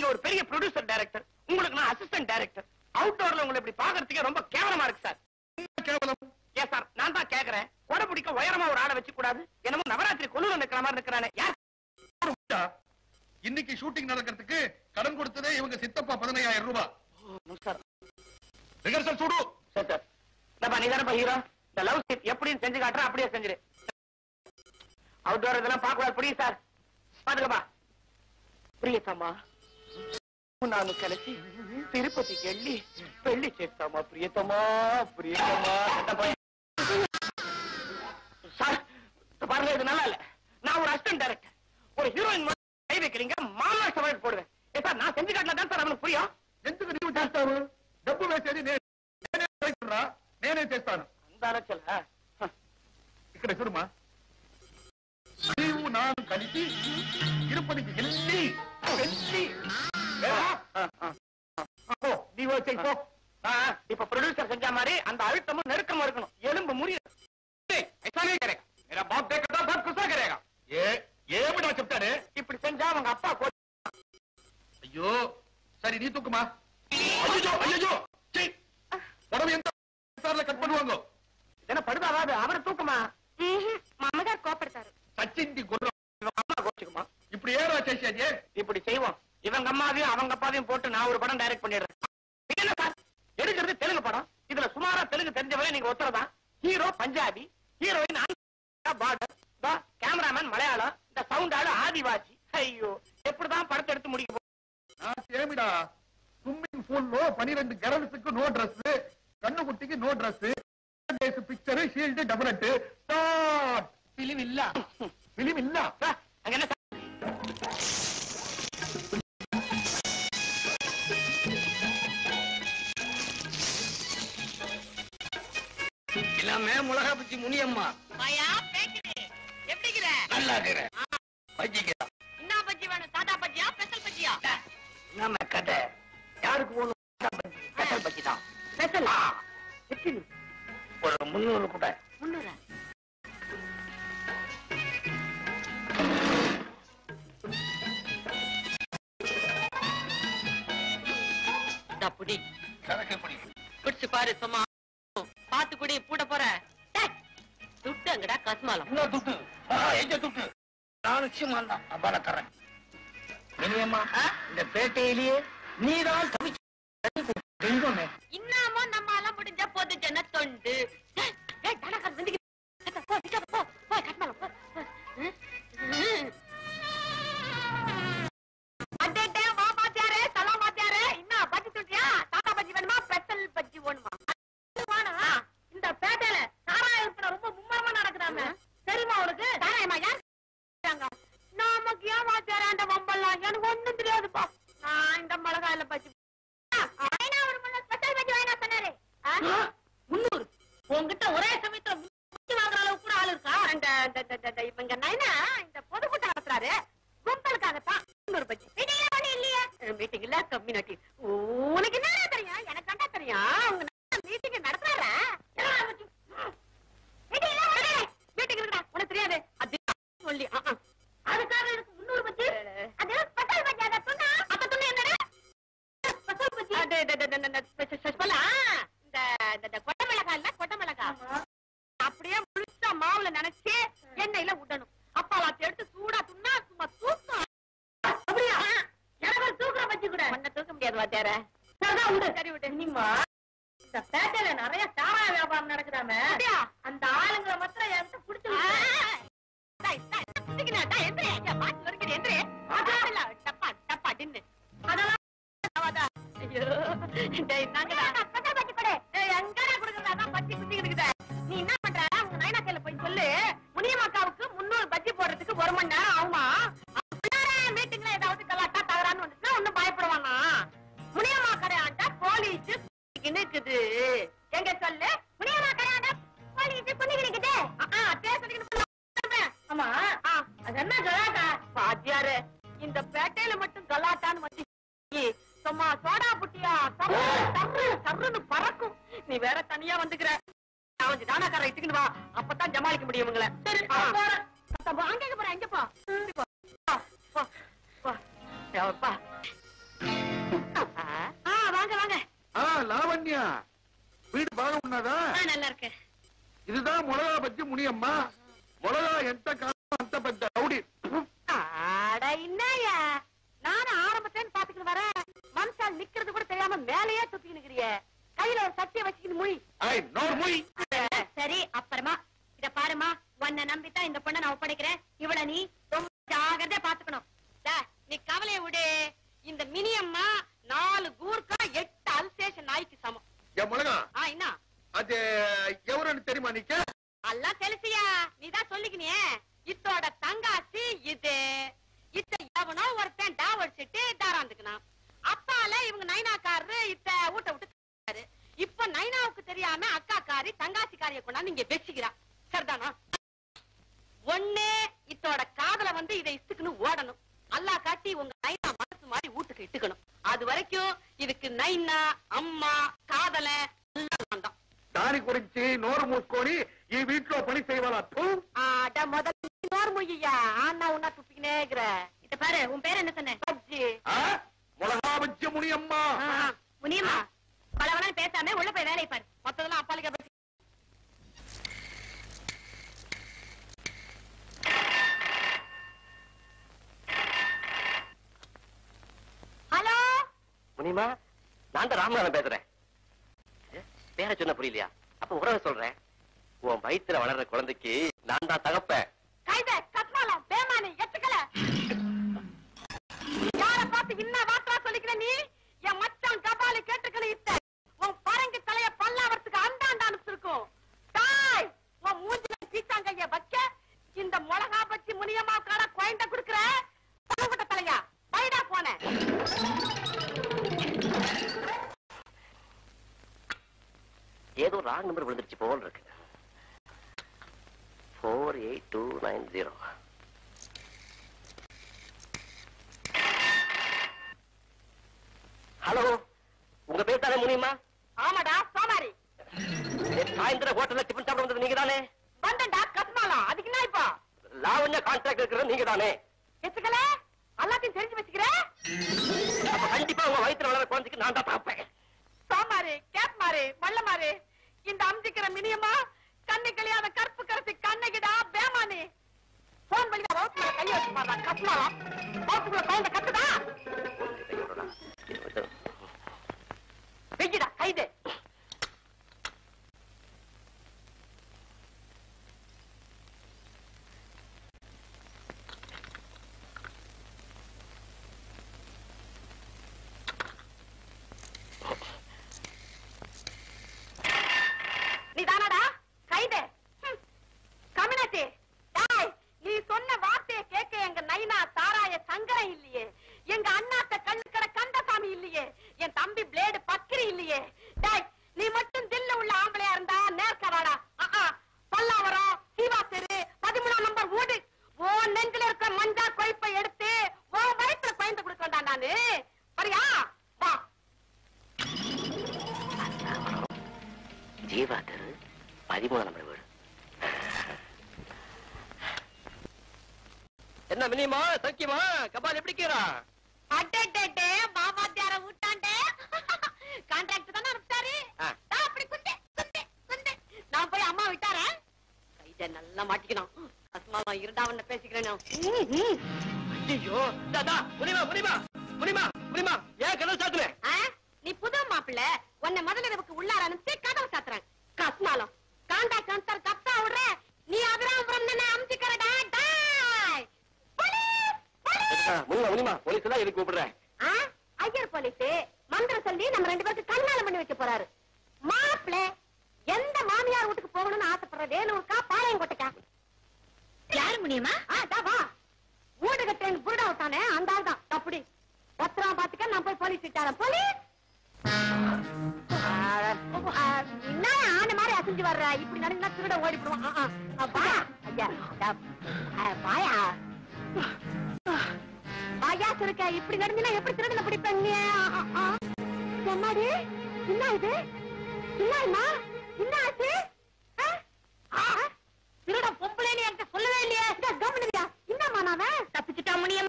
நீங்க ஒரு பெரிய ப்ரொடியூசர் டைரக்டர் உங்களுக்கு நான் அசிஸ்டன்ட் டைரக்டர் அவுட்டோர்ல உங்களை இப்படி பாக்குறதுக்கே ரொம்ப கேவலமா இருக்கு சார் கேவலம் ஏன் சார் நான் தான் கேக்குறேன் கொடை பிடிக்க உயரமா ஒரு ஆளை வச்சு கூடாது என்னமோ நவராத்திரி கொலுல நிக்கிற மாதிரி நிக்கிறானே யார் உண்டா? இன்னைக்கு ஷூட்டிங் நடக்கிறதுக்கு கடன் கொடுத்ததே இவங்க சித்தப்பா பதினையாயிரம் ரூபாய் சார் ரிஹர்சல் சுடு சார் சார் நம்ம நீ தானே ஹீரோ இந்த லவ் சீட் எப்படின்னு செஞ்சு காட்டுற அப்படியே செஞ்சிரு அவுட்டோர் இதெல்லாம் பார்க்க கூடாது புரியுது சார் பாத்துக்கப்பா ప్రియతమా ನಾನು కలిసి తిరుపతికి వెళ్ళి పెళ్లి చేస్తామా ప్రియతమా ప్రియతమా சார் பாருங்க இது நல்லா இல்ல நான் ஒரு அசிஸ்டன்ட் டைரக்டர் ஒரு ஹீரோயின் கை வைக்கிறீங்க மாமா சவால் போடுவேன் ஏ சார் நான் செஞ்சு కాట్లా தான் సార్ அவனுக்கு పురియం ఎందుకు నీవు చేస్తావు డబ్బు వేసేది నేను నేనే చేస్తున్నా నేనే చేస్తాను அந்த அலைச்சல் ఇక్కడ చూడమా నీవు నాను కలిసి తిరుపతికి వెళ్ళి వెళ్ళి நீ வச்சு போ ஆ, இப்ப ப்ரொடியூசர் செஞ்ச மாதிரி அந்த அழுத்தமும் நெருக்கமும் இருக்கணும் எலும்பு முறியும் ऐसा नहीं करेगा मेरा बाप देखेगा तो बहुत गुस्सा करेगा ఏ ఏమిటా చెప్తాడే இப்படி செஞ்சா அவங்க அப்பா கோ- అయ్యో సరే నీ తూకమా అయ్యో అయ్యో చెయ్ உடம்பு எந்த சார்ல கட் பண்ணுவாங்க இதென்ன படுதாவாது அவரை தூக்குமா మా అమ్మగారు కోపడతారు சச்சிந்தி குர்ரம் இவங்க அம்மா கோச்சுக்குமா இப்படி ஏறா చేసేది இப்படி செய்வோம் இவங்க அம்மாவையும் அவங்க அப்பாவையும் போட்டு நான் ஒரு படம் டைரக்ட் பண்ணிடுறேன் இது என்ன சார் எடுக்கிறது தெலுங்கு படம் இதுல சுமாரா தெலுங்கு தெரிஞ்சவரை நீங்க ஒத்துறதா hero Punjabi heroine border cameraman Malayalam இந்த சவுண்ட் ஆளு ஆதிவாசி ஐயோ எப்படிதான் படத்தை எடுத்து முடிக்க போ- நான் சேமிடா ஸ்விம்மிங் பூல்லோ பனிரெண்டு கேர்ள்ஸுக்கு நோ ட்ரெஸ் கண்ணுக்குட்டிக்கு நோ ட்ரெஸ் பிக்சர் ஷீல்டு டபுளட் ஸ்டார்ட் பிலிம் இல்ல பிலிம் இல்ல சார், அங்க என்ன சார்? எல்லாமே மிளகா பச்சி முனியம்மா மாயா பேக்குது எப்படிங்கிற நல்லா இருக்கிறேன் பஜ்ஜிக்கிறா என்ன பஜ்ஜி வேணும் சாதா பஜ்ஜியா ஸ்பெஷல் பஜ்ஜியா நம்ம கதை யாருக்கு போகணும் ஸ்பெஷல் பஜ்ஜி தான் ஸ்பெஷல் ஒரு முந்நூறு கூட முன்னூறு புடி கணக்கு படி குடிச்சு பாரு சும்மா பாத்து குடி பூட போற டேய், துட்டு அங்கடா கஸ்மாலம் என்ன துட்டு ஆ, எங்க துட்டு நான் நிச்சயமா தான் அப்பால தரேன் இனியம்மா இந்த பேட்டையிலேயே நீதான் தவிச்சு தெய்வமே இன்னமும் நம்ம எல்லாம் முடிஞ்சா போது ஜன தொண்டு டேய், டேய், தனக்கா வந்துக்கு. போ, நிக்காத, போ, போ, கஸ்மாலம், போ, போ. ம், ம். அடடே, வா மாத்தியாரே, தலா மாத்தியாரே. என்ன, பஜ்ஜி சொல்றியா? சாதா பஜ்ஜி வேணுமா ஸ்பெஷல் பஜ்ஜி வேணுமா அது வேணும். இந்த பேட்டையில சாராய விற்பனை ரொம்ப மும்மரமா நடக்குதாமே தெரியுமா உனக்கு சாராயமா யார் செய்றாங்க? நமக்கு ஏன் வாத்தியாரே அந்த வம்பெல்லாம் எனக்கு ஒண்ணும் தெரியாதுப்பா நான் இந்த மிளகாயில பஜ்ஜி முன்னூறு உங்ககிட்ட ஒரே சமயத்துல முன்னூத்தி வாங்குற அளவுக்கு கூட ஆள் இருக்கா இந்த இந்த- இந்த- இந்த- இவங்க நைனா இந்த பொதுக்கூட்டம் நடத்துறாரு கும்பலுக்காகத்தான் முன்னூறு பஜ்ஜி மீட்டிங்ல ஒண்ணு இல்லையே மீட்டிங் இல்ல கம்யூனிட்டி உனக்கு என்ன தெரியும் எனக்கு கண்டா தெரியும் உங்க மீட்டிங் நடத்துறாரா மீட்டிங் இருக்குடா உனக்கு தெரியாது அது சொல்லி ஆ, ஆ. அதுக்காக எனக்கு முன்னூறு பஜ்ஜி அது ஸ்பெஷல் பஜ்ஜி அதை சொன்னா அதை சொன்னா என்னடா ஸ்பெஷல் பஜ்ஜி அது அது- அது- அது- அது ஸ்பெஷல் ஸ்பெஷல் ஆ, இந்த இந்த- இந்த கொட்டை மிளகாய் இல்ல கொட்டை மிளகாய் அப்படியே முழுசா மாவுல நினைச்சு எண்ணெயில விடணும் அப்பாலாத்தி எடுத்து சூடா துண்ணா சும்மா தூக்கம் அப்படியா எனக்கு ஒரு தூக்குற பஜ்ஜி கூட உன்னை தூக்க முடியாது வாத்தியார சரிதான் விடு சரி விடு நீமா இந்த பேட்டையில நிறைய சாராய வியாபாரம் நடக்குதாமே அந்த ஆளுங்களை மாத்திரம் என்கிட்ட புடிச்சு நீ என்ன பண்ற உங்க நைனா கையில போய் சொல்லு முனியம்மாக்காவுக்கு முன்னூறு பஜ்ஜி போடுறதுக்கு ஒரு மணி நேரம் ஆகுமா மீட்டிங்ல ஏதாவது கலாட்டா தகரான்னு வந்துச்சுன்னா ஒண்ணும் பயப்படுவானா முனியம்மா கடையாண்டா போலீஸ் இருக்குது எங்க சொல்லு முனியம்மா கடையாண்டா போலீஸ் குனிக்கு இருக்குது பேர் சொல்லிக்கிட்டு ஆமா ஆ, அது என்ன கலாட்டா பாத்தியாரு இந்த பேட்டையில மட்டும் கலாட்டான்னு வந்து சும்மா சோடா புட்டியா சர்ரு சர்ரு சர்ருன்னு பறக்கும் நீ வேற தனியா வந்துக்கிற நான் கொஞ்சம் தானாக்கார இட்டுக்கிட்டு வா அப்பதான் ஜமாளிக்க முடியும் உங்களை சரி அங்க போறேன் எங்க போ போ, போ, போ. ஏப்பா, வீடு பாக உண்ணாதான் நல்லா இருக்கு இதுதான் மிளகா பஜ்ஜி முனியம்மா மிளகா எந்த காலம் அந்த பெத்த ரவுடி அட என்னய்யா நானும் ஆரம்பத்துல பாத்துக்கிட்டு வரேன் மனுஷால் நிக்கிறது கூட தெரியாம மேலேயே சுத்திக்கிட்டு இருக்கிறிய கையில ஒரு சட்டியை வச்சுக்கிட்டு மொழி ஐ நோர் மொய் சரி அப்புறமா இத பாருமா உன்னை நம்பித்தான் இந்த பொண்ணை நான் ஒப்படைக்கிறேன் இவள நீ ரொம்ப ஜாகிரதையா பாத்துக்கணும் டே, நீ கவலைய விடு இந்த மினியம்மா நாலு கூர்க்கா எட்டு அல்சேஷன் நாய்க்கு சமம் என் மிளகா ஆ என்ன அது எவருன்னு தெரியுமா நீக்க எல்லாம் தெரிசியா நீதான் சொல்லிக்கினியே இத்தோட தங்காச்சி இது இத்த எவனோ ஒருத்தன் டாவ் அடிச்சிட்டு தாராந்துக்கணும் அப்பால இவங்க நைனாக்காரரு இத்த ஊட்ட விட்டு தள்ளிட்டாரு. இப்ப நைனாவுக்கு தெரியாம அக்காக்காரி தங்காச்சிக்காரிய கொண்டாந்து இங்க வச்சுக்கிறா சரிதானா ஒண்ணு இத்தோட காதல வந்து இதை இத்துக்குன்னு ஓடணும் அல்லா காட்டி உங்க நைனா மனசு மாதிரி வீட்டுக்கு இட்டுக்கணும் அது வரைக்கும் இதுக்கு நைனா அம்மா காதல எல்லாம் தான் దాని గురించి నోరు మూసుకొని ఈ వీటిలో పని చేయవాలా థూ. அட முதல்ல இன்னொரு மொய்யா ஆனா உன்னா துப்பிக்கினே இருக்கிற இத பாரு உன் பேர் என்ன சொன்ன பஜ்ஜி ఆ? ములగా బజ్జి మునియమ్మ முனியம்மா பலவனம் பேசாம உள்ள போய் வேலையை பாரு மொத்ததெல்லாம் அப்பாலிக்க பத்தி ஹலோ முனிமா நான் தான் ராமநாதன் பேசுறேன் ஏ, பேரை சொன்ன புரியலையா அப்ப உறவை சொல்றேன் உன் வயித்துல வளர்ற குழந்தைக்கு நான் தான் தகப்பேன் கைத கத்மாலம் பேமானி எத்துக்கல யார பார்த்து இன்ன வார்த்தா சொல்லிக்கிற நீ என் மச்சான் கபாலி கேட்டுக்கணும் இத்த உன் பரங்கு தலைய பல்லாவரத்துக்கு அந்தாண்ட அனுப்பிச்சிருக்கும் தாய் உன் மூஞ்சில சீத்தாங்கைய வைக்க இந்த மிளகா பச்சி முனியம்மா கால குழந்தை குடுக்குற பழகுட்ட தலையா பைடா போன ஏதோ ராங் நம்பர் விழுந்துருச்சு போல் இருக்கு four eight two nine zero hello உங்க பேர் தானே முனியம்மா ஆமாடா சோமாரி நேத்து சாயந்தரம் ஹோட்டல்ல டிஃபன் சாப்பிட வந்தது நீங்க தானே வந்தண்டா கத்மாலம் அதுக்கு என்ன இப்போ லாவண்யா கான்ட்ராக்ட் இருக்கிறது நீங்க தானே எத்துக்கல எல்லாத்தையும் தெரிஞ்சு வச்சுக்கிற அப்ப கண்டிப்பா உங்க வயித்துல வளர்ற குழந்தைக்கு நான் தான் தகப்பேன் சாமாரு கேப் மாறு வள்ள மாறு இந்த அம்ஜிக்கிற மினியமா கண்ணு கழியாத கற்பு கருத்து கண்ணகிடா பேமானி போன் வழியா ரோட்ல கைய வச்சு பாத்தா கத்மா ரோட்டுக்குள்ள குழந்தை கத்துதா வெய்யிடா கைது நீ தானடா கைது கமினாச்சி டாய் நீ சொன்ன வார்த்தையை கேட்க எங்க நைனா தாராய சங்கரம் இல்லையே எங்க அண்ணாத்த கல்லுக்கட கந்தசாமி இல்லையே என் தம்பி பிளேடு பக்கிரி இல்லையே டாய் நீ மட்டும் தில்ல உள்ள ஆம்பளையா இருந்தா நேர்க்க வாடா ஆ பல்லாவரம் சீவா தெரு பதிமூணாம் நம்பர் வீடு ஓ நெஞ்சில இருக்க மஞ்சா கொய்ப்பை எடுத்து ஓ வயிற்றுல பயந்து கொடுக்க வேண்டாம் நானு வரியா வா ஜீவா தெரு பதிமூணு நம்பர் வீடு என்ன மினிமா சக்கியமா கபால் எப்படி கீரா அடடடே மாமாத்தியார விட்டாண்டே கான்ட்ராக்ட் தானே அனுப்பிச்சாரு ஆ. தா, அப்படி குத்து குத்து குத்து நான் போய் அம்மா விட்டாரேன் கைத நல்லா மாட்டிக்கணும் அஸ்மாவா இருந்தா அவன பேசிக்கிறேன் நான். ம், ம். ஐயோ தாதா முனிமா முனிமா முனிமா முனிமா ஏன் கதவு சாத்துற ஆ? நீ புது மாப்பிள்ள உன்னை முதல்ல நமக்கு உள்ளார அனுப்பிச்சு கதவை சாத்துறேன் கஸ்மாலம் கான்ட்ராக்ட் அனுப்பிச்சாரு கப்தா விடுற நீ அதிராபுரம் தானே அமுச்சிக்கிறடா டாய் போலீஸ் போலீஸ் முனிமா முனிமா போலீஸ் தான் எதுக்கு கூப்பிடுறேன் ஆ? ஐயர் போலீஸ் மந்திரம் சொல்லி நம்ம ரெண்டு பேருக்கு கல்யாணம் பண்ணி வைக்க போறாரு மாப்பிள எந்த மாமியார் வீட்டுக்கு போகணும்னு ஆசைப்படுற வேலூருக்கா பாளையங்கோட்டைக்கா யாரு முடியுமா வா வீடு கட்டேன் புருடா விட்டானே அந்த ஆள் தான் அப்படி பத்திரம் பாத்துக்க நான் போய் போலீஸ் விட்டாரன் போலீஸ் என்ன ஆன மாதிரி அசைஞ்சு வர்ற இப்படி நடந்தா திருட ஓடிப்படுவான் ஆ, ஆ. வாயா ஐயா டா. ஆ, வாயா வாயா சுருக்க இப்படி நடந்துனா எப்படி திருடனை பிடிப்பீங்க என்னடி என்ன இது என்னம்மா என்ன ஆச்சு